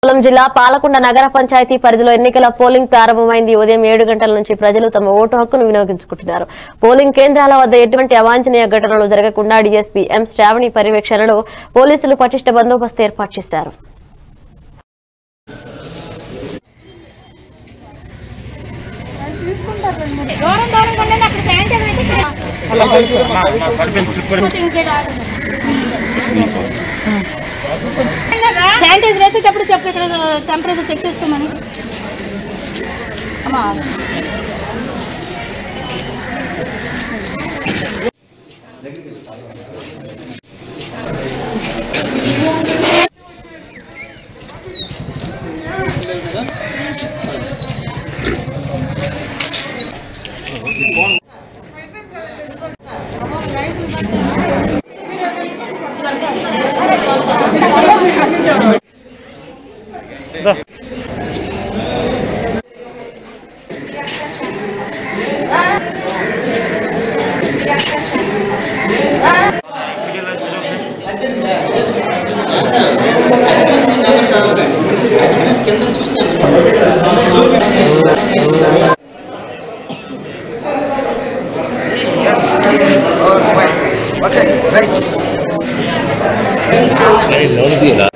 శ్రీకాకుళం జిల్లా పాలకొండ నగర పంచాయతీ పరిధిలో ఎన్నికల పోలింగ్ ప్రారంభమైంది ఉదయం ఏడు గంటల నుంచి ప్రజలు తమ ఓటు హక్కును వినియోగించుకుంటున్నారు పోలింగ్ కేంద్రాల వద్ద ఎటువంటి అవాంఛనీయ ఘటనలు జరగకుండా డీఎస్పీ ఎం శ్రావణి పర్యవేక్షణలో పోలీసులు పటిష్ట బందోబస్తు ఏర్పాటు చేశారు దూరం దూరం ఉండండి అక్కడ శానిటైజర్ అయితే శానిటైజర్ వేసేటప్పుడు చెప్పు ఇక్కడ టెంపరేచర్ చెక్ చేసుకోమని అమ్మా Okay, right.